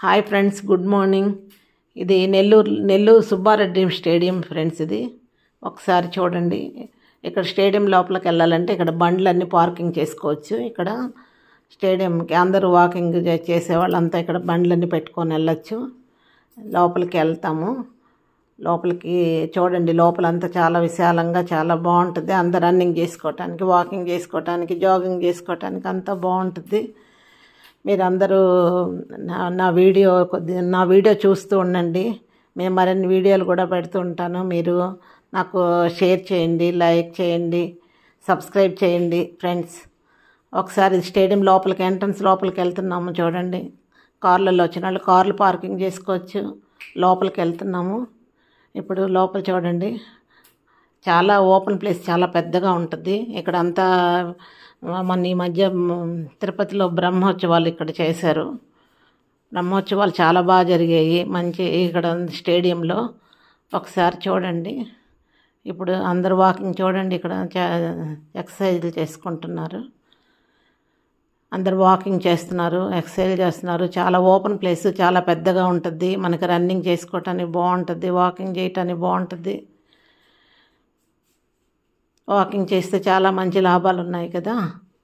hi friends good morning ఇది Nellore Nellore Subbareddy stadium friends ఇది ఒకసారి చూడండి ఇక్కడ స్టేడియం లోపలికి వెళ్ళాలంటే ఇక్కడ బండ్లన్నీ పార్కింగ్ చేసుకోవచ్చు ఇక్కడ స్టేడియంకి అందరూ వాకింగ్ చే- చేసేవాళ్ళంతా ఇక్కడ బండ్లన్నీ పెట్టుకొని వెళ్ళొచ్చు లోపలికి వెళ్తాము లోపలికి చూడండి లోపలంతా చాలా విశాలంగా చాలా బాగుంటుంది అందరు రన్నింగ్ చేసుకోవటానికి వాకింగ్ చేసుకోవటానికి జాగింగ్ చేసుకోవటానికి అంతా బాగుంటుంది మీరందరూ నా నా వీడియో కొద్ది నా వీడియో చూస్తూ ఉండండి మేము మరిన్ని వీడియోలు కూడా పెడుతూ ఉంటాను మీరు నాకు షేర్ చేయండి లైక్ చేయండి సబ్స్క్రైబ్ చేయండి ఫ్రెండ్స్ ఒకసారి స్టేడియం లోపలికి ఎంట్రన్స్ లోపలికి వెళ్తున్నాము చూడండి కార్లలో వచ్చిన వాళ్ళు కార్లు పార్కింగ్ చేసుకోవచ్చు లోపలికి వెళ్తున్నాము ఇప్పుడు లోపల చూడండి చాలా ఓపెన్ ప్లేస్ చాలా పెద్దగా ఉంటుంది ఇక్కడ అంతా మన ఈ మధ్య మ్, తిరుపతిలో బ్రహ్మోత్సవాలు ఇక్కడ చేశారు బ్రహ్మోత్సవాలు చాలా బాగా జరిగాయి మంచి ఇక్కడ స్టేడియంలో ఒకసారి చూడండి ఇప్పుడు అందరు వాకింగ్ చూడండి ఇక్కడ ఎక్సర్సైజ్లు చేసుకుంటున్నారు అందరు వాకింగ్ చేస్తున్నారు ఎక్సర్సైజ్ చేస్తున్నారు చాలా ఓపెన్ ప్లేస్ చాలా పెద్దగా ఉంటుంది మనకి రన్నింగ్ చేసుకోవటానికి బాగుంటుంది వాకింగ్ చేయటానికి బాగుంటుంది వాకింగ్ చేస్తే చాలా మంచి లాభాలు ఉన్నాయి కదా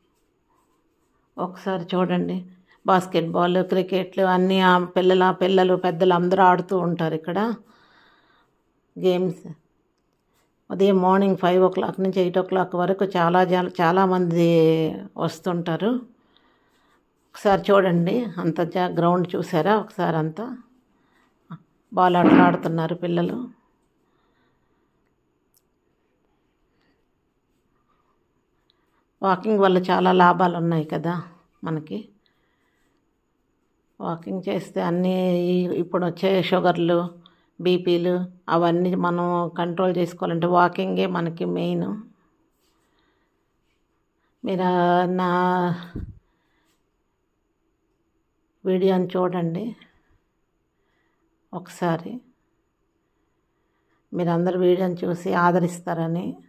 ఒకసారి చూడండి బాస్కెట్బాల్ క్రికెట్లు అన్నీ ఆ పిల్లల పిల్లలు పెద్దలు అందరూ ఆడుతూ ఉంటారు ఇక్కడ గేమ్స్ ఉదయం మార్నింగ్ ఫైవ్ ఓ క్లాక్ నుంచి ఎయిట్ ఓ క్లాక్ వరకు చాలా జన చాలామంది వస్తుంటారు ఒకసారి చూడండి అంత జా- గ్రౌండ్ చూసారా ఒకసారి అంతా బాల్ ఆటలు ఆడుతున్నారు పిల్లలు వాకింగ్ వల్ల చాలా లాభాలు ఉన్నాయి కదా మనకి వాకింగ్ చేస్తే అన్నీ ఈ- ఇప్పుడు వచ్చే షుగర్లు బీపీలు అవన్నీ మనం కంట్రోల్ చేసుకోవాలంటే వాకింగే మనకి మెయిన్ మీరు ఆ నా వీడియోని చూడండి ఒకసారి మీరందరూ వీడియోని చూసి ఆదరిస్తారని